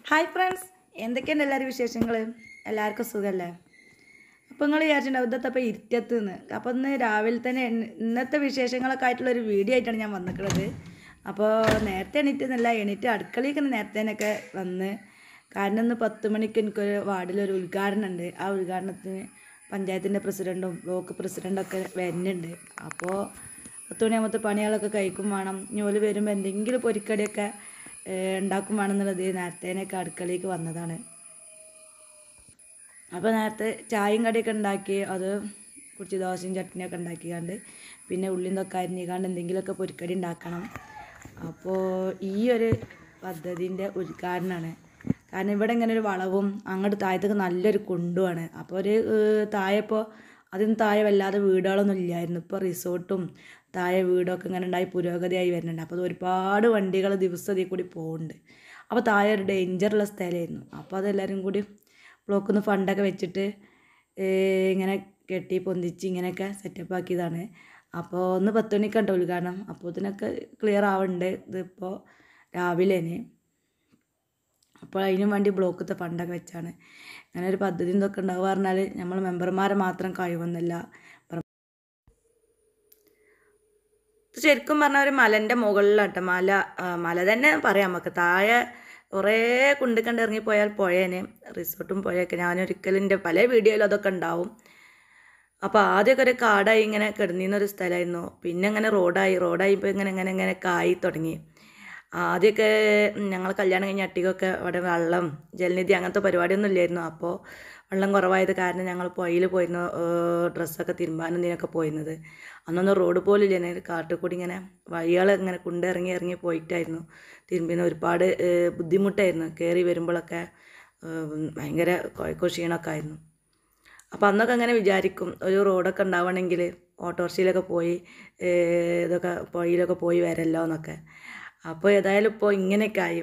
hi friends എന്തൊക്കെയുണ്ട് എല്ലാവരും വിശേഷങ്ങൾ എല്ലാവർക്കും സുഖമല്ലേ അപ്പോൾ നിങ്ങൾ വിചാരിച്ചിട്ടുണ്ടാവും ഇതത്തപ്പോൾ ഇരുട്ടത്ത് നിന്ന് അപ്പോൾ ഇന്ന് രാവിലെ തന്നെ എണ്ണ- ഇന്നത്തെ വിശേഷങ്ങളൊക്കെ ആയിട്ടുള്ളൊരു വീഡിയോ ആയിട്ടാണ് ഞാൻ വന്നിട്ടുള്ളത് അപ്പോൾ നേരത്തെ എണീറ്റെന്നല്ല എണീറ്റ് അടുക്കളയ്ക്ക് നേരത്തെ തന്നെയൊക്കെ വന്ന് കാരണം ഇന്ന് പത്ത് മണിക്ക് എനിക്കൊരു വാർഡിലൊരു ഉദ്ഘാടനം ഉണ്ട് ആ ഉദ്ഘാടനത്തിന് പഞ്ചായത്തിൻ്റെ പ്രസിഡൻറ്റും ബ്ലോക്ക് പ്രസിഡൻ്റൊക്കെ വരുന്നുണ്ട് അപ്പോൾ പത്ത് മണിയാകുമ്പോഴത്തെ പണികളൊക്കെ കഴിക്കും വേണം ഞോല് വരുമ്പോൾ എന്തെങ്കിലും പൊരിക്കടിയൊക്കെ ഏഹ്, ഉണ്ടാക്കും വേണമെന്നുള്ളത് നേരത്തേനൊക്കെ അടുക്കളയ്ക്ക് വന്നതാണ് അപ്പോൾ നേരത്തെ ചായയും കടിയൊക്കെ ഉണ്ടാക്കി അത് കുറിച്ച് ദോശയും ചട്നിയൊക്കെ ഉണ്ടാക്കിക്കാണ്ട് പിന്നെ ഉള്ളിയും തൊക്കെ അരിഞ്ഞിക്കാണ്ട് എന്തെങ്കിലുമൊക്കെ പൊരിക്കടി ഉണ്ടാക്കണം അപ്പോൾ ഈ ഒരു പദ്ധതിൻ്റെ ഉദ്ഘാടനമാണ് കാരണം ഇവിടെ ഇങ്ങനെ ഒരു വളവും അങ്ങോട്ട് താഴത്തേക്ക് നല്ലൊരു കുണ്ടുമാണ് അപ്പോൾ ഒരു ഏഹ്, താഴെ ഇപ്പോൾ അതിന് താഴെ വല്ലാതെ വീടുകളൊന്നും ഇല്ലായിരുന്നു ഇപ്പോൾ റിസോർട്ടും താഴെ വീടൊക്കെ ഇങ്ങനെ ഉണ്ടായി പുരോഗതിയായി വരുന്നുണ്ട് അപ്പോൾ അത് ഒരുപാട് വണ്ടികൾ ദിവസം ഇതിൽ കൂടി പോകുന്നുണ്ട് അപ്പോൾ താഴെ ഒരു ഡേഞ്ചറുള്ള സ്ഥലമായിരുന്നു അപ്പോൾ അതെല്ലാവരും കൂടി ബ്ലോക്കിൽ നിന്ന് ഫണ്ടൊക്കെ വെച്ചിട്ട് ഏഹ് ഇങ്ങനെ കെട്ടി പൊന്തിച്ച് ഇങ്ങനെയൊക്കെ സെറ്റപ്പ് ആക്കിയതാണ് അപ്പോൾ ഒന്ന് പത്ത് മണിക്കുണ്ട് ഉദ്ഘാടനം അപ്പോൾ ഇതിനൊക്കെ ക്ലിയർ ആവുന്നുണ്ട് ഇതിപ്പോൾ രാവിലെ അപ്പോൾ അതിനും വേണ്ടി ബ്ലോക്കത്തെ ഫണ്ടൊക്കെ വെച്ചാണ് അങ്ങനെ ഒരു പദ്ധതി എന്തൊക്കെ ഉണ്ടാവുക പറഞ്ഞാൽ നമ്മൾ മെമ്പർമാരെ മാത്രം കഴിവൊന്നുമില്ല ഇത് ശരിക്കും പറഞ്ഞാൽ ഒരു മലൻ്റെ മുകളിലാട്ടോ മല ആ, മല തന്നെ പറയാം നമുക്ക് താഴെ കുറേ കുണ്ട് കണ്ട് ഇറങ്ങിപ്പോയാൽ പുഴേനെ റിസോർട്ടും പുഴയൊക്കെ ഞാനൊരിക്കലും എൻ്റെ പല വീഡിയോയിലും അതൊക്കെ ഉണ്ടാവും അപ്പോൾ ആദ്യമൊക്കെ ഒരു കാടായി ഇങ്ങനെ കിടന്നിരുന്നൊരു സ്ഥലമായിരുന്നു പിന്നെ അങ്ങനെ റോഡായി റോഡായി ഇപ്പോൾ ഇങ്ങനെ ഇങ്ങനെ ഇങ്ങനെ കായി തുടങ്ങി ആദ്യമൊക്കെ ഞങ്ങൾ കല്യാണം കഴിഞ്ഞ അട്ടികൊക്കെ അവിടെ വെള്ളം ജലനിധി അങ്ങനത്തെ പരിപാടിയൊന്നും ഇല്ലായിരുന്നു അപ്പോൾ വെള്ളം കുറവായത് കാരണം ഞങ്ങൾ പുഴയിൽ പോയിരുന്നു ഡ്രസ്സൊക്കെ തിരുമ്പാനും ഇതിനൊക്കെ പോയിരുന്നത് അന്നൊന്നും റോഡ് പോലും ഇല്ല കാട്ടിൽ കൂടി ഇങ്ങനെ വഴികൾ ഇങ്ങനെ കുണ്ടിറങ്ങി ഇറങ്ങി പോയിട്ടായിരുന്നു തിരുമ്പിന് ഒരുപാട് ഏഹ്, ബുദ്ധിമുട്ടായിരുന്നു കയറി വരുമ്പോഴൊക്കെ ഏഹ്, ഭയങ്കര കുഴക്കോ ക്ഷീണമൊക്കെ ആയിരുന്നു അപ്പോൾ അന്നൊക്കെ അങ്ങനെ വിചാരിക്കും ഒരു റോഡൊക്കെ ഉണ്ടാവണമെങ്കിൽ ഓട്ടോറിക്ഷയിലൊക്കെ പോയി ഏഹ്, ഇതൊക്കെ പുഴയിലൊക്കെ പോയി വരല്ലോ എന്നൊക്കെ അപ്പോൾ ഏതായാലും ഇപ്പോൾ ഇങ്ങനെയൊക്കെ ആയി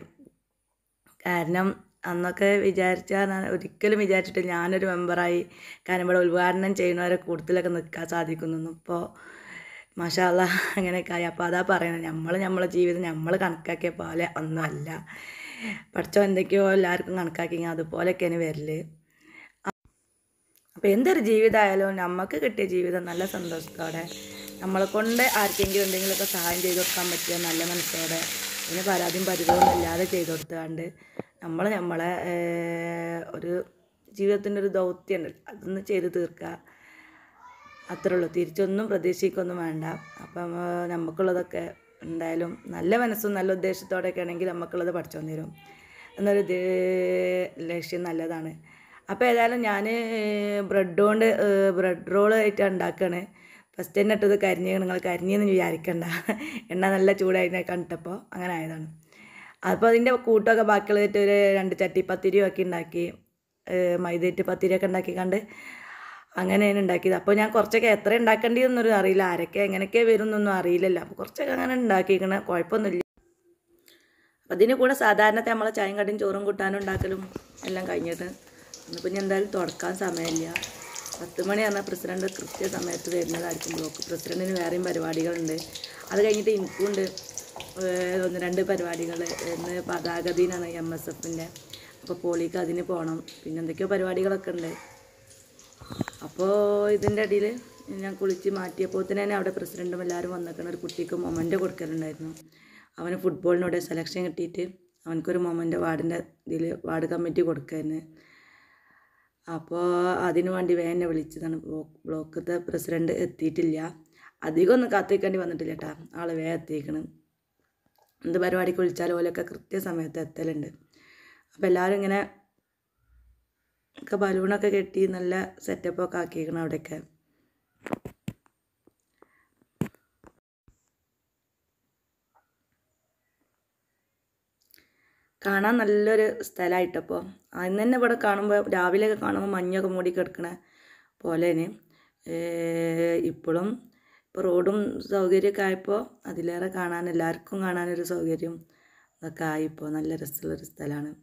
കാരണം അന്നൊക്കെ വിചാരിച്ചാൽ ഞാൻ ഒരിക്കലും വിചാരിച്ചിട്ട് ഞാനൊരു മെമ്പറായി കാരണം ഇവിടെ ഉദ്ഘാടനം ചെയ്യുന്നവരെ കൂടുതലൊക്കെ നിൽക്കാൻ സാധിക്കുന്നു ഇപ്പോൾ മഷാല്ല അങ്ങനെയൊക്കെ ആയി അപ്പോൾ അതാ പറയുന്നത് നമ്മൾ നമ്മളെ ജീവിതം നമ്മൾ കണക്കാക്കിയ പോലെ ഒന്നും അല്ല പഠിച്ചോ എന്തൊക്കെയോ എല്ലാവർക്കും കണക്കാക്കി അതുപോലെയൊക്കെയാണ് വരല് അപ്പോൾ എന്തൊരു ജീവിതമായാലും നമുക്ക് കിട്ടിയ ജീവിതം നല്ല സന്തോഷത്തോടെ നമ്മളെ കൊണ്ട് ആർക്കെങ്കിലും എന്തെങ്കിലുമൊക്കെ സഹായം ചെയ്ത് കൊടുക്കാൻ പറ്റിയ നല്ല മനസ്സോടെ പിന്നെ പരാതിയും പരിഭവമൊന്നും ഇല്ലാതെ ചെയ്ത് കൊടുത്തുകൊണ്ട് നമ്മൾ നമ്മളെ ഏഹ്, ഒരു ജീവിതത്തിൻ്റെ ഒരു ദൗത്യമുണ്ട് അതൊന്ന് ചെയ്ത് തീർക്കുക അത്രേ ഉള്ളൂ തിരിച്ചൊന്നും പ്രതീക്ഷിക്കൊന്നും വേണ്ട അപ്പം ആ, നമുക്കുള്ളതൊക്കെ എന്തായാലും നല്ല മനസ്സും നല്ല ഉദ്ദേശത്തോടെയൊക്കെ ആണെങ്കിൽ നമുക്കുള്ളത് പഠിച്ചു തരും എന്നൊരു ദേ- ലക്ഷ്യം നല്ലതാണ് അപ്പോൾ ഏതായാലും ഞാൻ ബ്രെഡ് കൊണ്ട് ബ്രെഡ് റോൾ ആയിട്ട് ഉണ്ടാക്കുകയാണ് ഫസ്റ്റ് തന്നെ ഇട്ടത് കരിഞ്ഞ് നിങ്ങൾ കരിഞ്ഞെന്ന് വിചാരിക്കണ്ട എണ്ണ നല്ല ചൂടായിട്ട് കണ്ടിട്ടപ്പോൾ അങ്ങനെ ആയതാണ് അപ്പോൾ അതിൻ്റെ കൂട്ടമൊക്കെ ബാക്കിയുള്ളതായിട്ട് ഒരു രണ്ട് ചട്ടി പത്തിരിയും ഒക്കെ ഉണ്ടാക്കി ഏഹ് മൈദയിട്ട് പത്തിരിയൊക്കെ ഉണ്ടാക്കി കണ്ട് അങ്ങനെയാണ് ഉണ്ടാക്കിയത് അപ്പോൾ ഞാൻ കുറച്ചൊക്കെ എത്ര ഉണ്ടാക്കേണ്ടതെന്നൊരു അറിയില്ല ആരൊക്കെ എങ്ങനെയൊക്കെ വരും എന്നൊന്നും അറിയില്ലല്ലോ അപ്പോൾ കുറച്ചൊക്കെ അങ്ങനെ ഉണ്ടാക്കിയിരിക്കണ കുഴപ്പമൊന്നുമില്ല അപ്പം അതിന് കൂടെ സാധാരണത്തെ നമ്മളെ ചായയും കടിയും ചോറും കൂട്ടാനും ഉണ്ടാക്കലും എല്ലാം കഴിഞ്ഞിട്ട് ഇന്നിപ്പോൾ ഇനി എന്തായാലും തുടക്കാൻ സമയമില്ല പത്ത് മണി പറഞ്ഞാൽ പ്രസിഡന്റ് കൃത്യ സമയത്ത് വരുന്നതായിരിക്കും ബ്ലോക്ക് പ്രസിഡന്റിന് വേറെയും പരിപാടികളുണ്ട് അത് കഴിഞ്ഞിട്ട് എനിക്കുണ്ട് ഏഹ് ഒന്ന് രണ്ട് പരിപാടികൾ ഇന്ന് പതാകദീനാണ് എം എസ് എഫിൻ്റെ അപ്പോൾ പോളിക്ക് അതിന് പോകണം പിന്നെ എന്തൊക്കെയോ പരിപാടികളൊക്കെ ഉണ്ട് അപ്പോൾ ഇതിൻ്റെ ഇടയിൽ ഞാൻ കുളിച്ച് മാറ്റിയപ്പോൾ തന്നെ അവിടെ പ്രസിഡൻറ്റും എല്ലാവരും വന്നിരിക്കണ ഒരു കുട്ടിക്ക് മൊമെൻ്റ് കൊടുക്കലുണ്ടായിരുന്നു അവന് ഫുട്ബോളിനോട് സെലക്ഷൻ കിട്ടിയിട്ട് അവനക്കൊരു മൊമെൻ്റ് വാർഡിൻ്റെ ഇതിൽ വാർഡ് കമ്മിറ്റി കൊടുക്കായിരുന്നു അപ്പോൾ അതിനു വേണ്ടി വേനെ വിളിച്ചതാണ് ബ്ലോക്ക് ബ്ലോക്കത്തെ പ്രസിഡൻറ്റ് എത്തിയിട്ടില്ല അധികം ഒന്നും കാത്തിരിക്കേണ്ടി വന്നിട്ടില്ല കേട്ടോ ആൾ വേഗം എത്തിക്കണം എന്ത് പരിപാടിക്ക് വിളിച്ചാലും ഓലൊക്കെ കൃത്യസമയത്ത് എത്തലുണ്ട് അപ്പോൾ എല്ലാവരും ഇങ്ങനെ ഒക്കെ ബലൂണൊക്കെ കെട്ടി നല്ല സെറ്റപ്പൊക്കെ ആക്കിയിരിക്കണം അവിടെയൊക്കെ കാണാൻ നല്ലൊരു സ്ഥലമായിട്ടപ്പോൾ അന്ന് തന്നെ ഇവിടെ കാണുമ്പോൾ രാവിലെയൊക്കെ കാണുമ്പോൾ മഞ്ഞൊക്കെ മൂടി കിടക്കണ പോലേന് ഇപ്പോഴും ഇപ്പോൾ റോഡും സൗകര്യമൊക്കെ ആയപ്പോൾ അതിലേറെ കാണാൻ എല്ലാവർക്കും കാണാനൊരു സൗകര്യം ഇതൊക്കെ ആയിപ്പോൾ നല്ല രസമുള്ളൊരു സ്ഥലമാണ്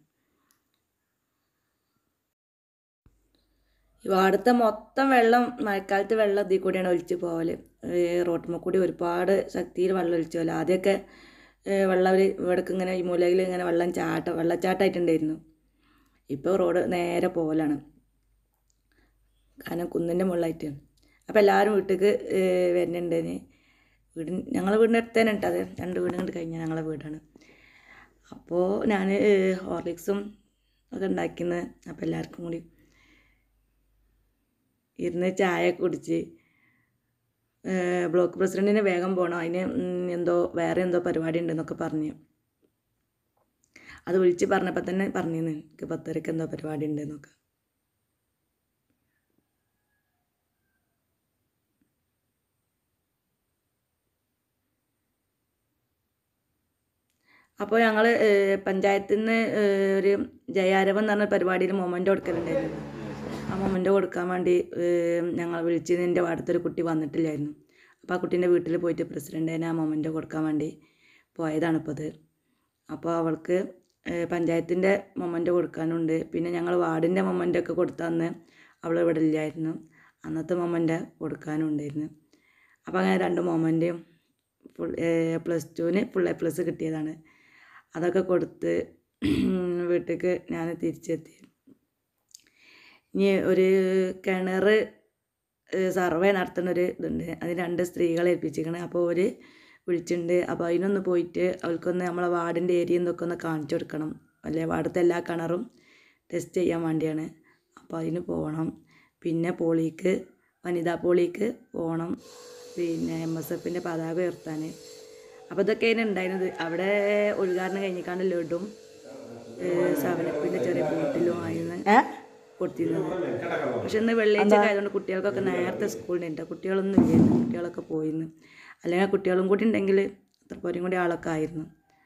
ഈ വാടത്തെ മൊത്തം വെള്ളം മഴക്കാലത്ത് വെള്ളം ഇതിൽ കൂടിയാണ് ഒലിച്ച് പോകല് റോട്ടുമ്മ കൂടി ഒരുപാട് ശക്തിയിൽ വെള്ളം ഒലിച്ചു പോലെ ആദ്യമൊക്കെ ഏഹ് വെള്ളം ഒരു ഇവിടേക്ക് ഇങ്ങനെ ഈ മൂലയിൽ ഇങ്ങനെ വെള്ളം ചാട്ടം വെള്ളച്ചാട്ടമായിട്ടുണ്ടായിരുന്നു ഇപ്പോൾ റോഡ് നേരെ പോലാണ് കാരണം കുന്നിൻ്റെ മുകളിലായിട്ട് അപ്പോൾ എല്ലാവരും വീട്ടിലേക്ക് വരുന്നുണ്ടേന് വീടിൻ ഞങ്ങളെ വീടിൻ്റെ അടുത്ത് തന്നെ ഇട്ടത് രണ്ട് വീടും കണ്ട് കഴിഞ്ഞാൽ ഞങ്ങളെ വീടാണ് അപ്പോൾ ഞാൻ ഹോർലിക്സും ഒക്കെ ഉണ്ടാക്കുന്നത് അപ്പോൾ എല്ലാവർക്കും കൂടി ഇരുന്ന് ചായ കുടിച്ച് ഏഹ് ബ്ലോക്ക് പ്രസിഡൻറ്റിന് വേഗം പോകണം അതിന് ഉം, എന്തോ വേറെ എന്തോ പരിപാടി ഉണ്ടെന്നൊക്കെ പറഞ്ഞു അത് വിളിച്ച് പറഞ്ഞപ്പോൾ തന്നെ പറഞ്ഞിരുന്നു എനിക്ക് പത്തരക്ക് എന്തോ പരിപാടി ഉണ്ടെന്നൊക്കെ അപ്പോൾ ഞങ്ങൾ പഞ്ചായത്തിൽ നിന്ന് ഒരു ജയാരവം എന്ന് പറഞ്ഞ പരിപാടിയിൽ മൊമെൻ്റ് കൊടുക്കലുണ്ടായിരുന്നു ആ മൊമെൻ്റ് കൊടുക്കാൻ വേണ്ടി ഏഹ്, ഞങ്ങൾ വിളിച്ചത് എൻ്റെ അടുത്തൊരു കുട്ടി വന്നിട്ടില്ലായിരുന്നു അപ്പോൾ ആ കുട്ടീൻ്റെ വീട്ടിൽ പോയിട്ട് പ്രസിഡൻറ്റിന് ആ മൊമെൻ്റ് കൊടുക്കാൻ വേണ്ടി പോയതാണ് ഇപ്പോൾ അത് അപ്പോൾ അവൾക്ക് പഞ്ചായത്തിൻ്റെ മൊമെൻ്റ് കൊടുക്കാനുണ്ട് പിന്നെ ഞങ്ങൾ വാർഡിൻ്റെ മൊമെൻ്റ് ഒക്കെ കൊടുത്തന്ന് അവൾ ഇവിടെ ഇല്ലായിരുന്നു അന്നത്തെ മൊമെൻ്റ് കൊടുക്കാനും ഉണ്ടായിരുന്നു അപ്പോൾ അങ്ങനെ രണ്ട് മൊമെൻ്റും ഫുൾ പ്ലസ് ടുവിന് ഫുൾ എ പ്ലസ് കിട്ടിയതാണ് അതൊക്കെ കൊടുത്ത് വീട്ടിലേക്ക് ഞാൻ തിരിച്ചെത്തി ഇനി ഒരു കിണർ സർവേ നടത്തുന്ന ഒരു ഇതുണ്ട് അതിന് രണ്ട് സ്ത്രീകളെ ഏൽപ്പിച്ചിരിക്കണം അപ്പോൾ ഒരു വിളിച്ചിട്ടുണ്ട് അപ്പോൾ അതിനൊന്ന് പോയിട്ട് അവൾക്കൊന്ന് നമ്മളെ വാർഡിൻ്റെ ഏരിയ എന്തൊക്കെ ഒന്ന് കാണിച്ചു കൊടുക്കണം അല്ലെ വാർഡത്തെ എല്ലാ കിണറും ടെസ്റ്റ് ചെയ്യാൻ വേണ്ടിയാണ് അപ്പോൾ അതിന് പോകണം പിന്നെ പോളിക്ക് വനിതാ പോളിക്ക് പോകണം പിന്നെ എം എസ് എഫിൻ്റെ പതാക ഉയർത്താൻ അപ്പോൾ ഇതൊക്കെയാണ് ഉണ്ടായിരുന്നത് അവിടെ ഉദ്ഘാടനം കഴിഞ്ഞിക്കാണ്ട് ലഡും സവനപ്പിൻ്റെ ചെറിയ ബോട്ടിലും ആയിരുന്നു കൊടുത്തിരുന്നത് പക്ഷെ ഇന്ന് വെള്ളിയാഴ്ച ഒക്കെ ആയതുകൊണ്ട് കുട്ടികൾക്കൊക്കെ നേരത്തെ സ്കൂളിൽ കുട്ടികളൊന്നും ഇല്ലായിരുന്നു കുട്ടികളൊക്കെ പോയിന്ന് അല്ലെങ്കിൽ കുട്ടികളും കൂടി ഉണ്ടെങ്കിൽ അത്ര പോരും കൂടി ആളൊക്കെ ആയിരുന്നു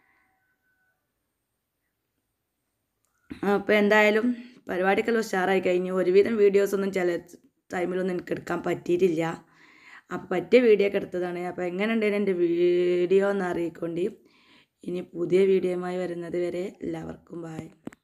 അപ്പോൾ എന്തായാലും പരിപാടിയൊക്കെ ഉഷാറായി കഴിഞ്ഞു ഒരുവിധം വീഡിയോസൊന്നും ചില ടൈമിലൊന്നും എനിക്ക് എടുക്കാൻ പറ്റിയിട്ടില്ല അപ്പോൾ പറ്റിയ വീഡിയോ ഒക്കെ എടുത്തതാണ് അപ്പോൾ എങ്ങനെ ഉണ്ടായിരുന്നു എൻ്റെ വീഡിയോ എന്ന് അറിയിക്കൊണ്ട് ഇനി പുതിയ വീഡിയോയുമായി വരുന്നത് വരെ എല്ലാവർക്കും ബായ്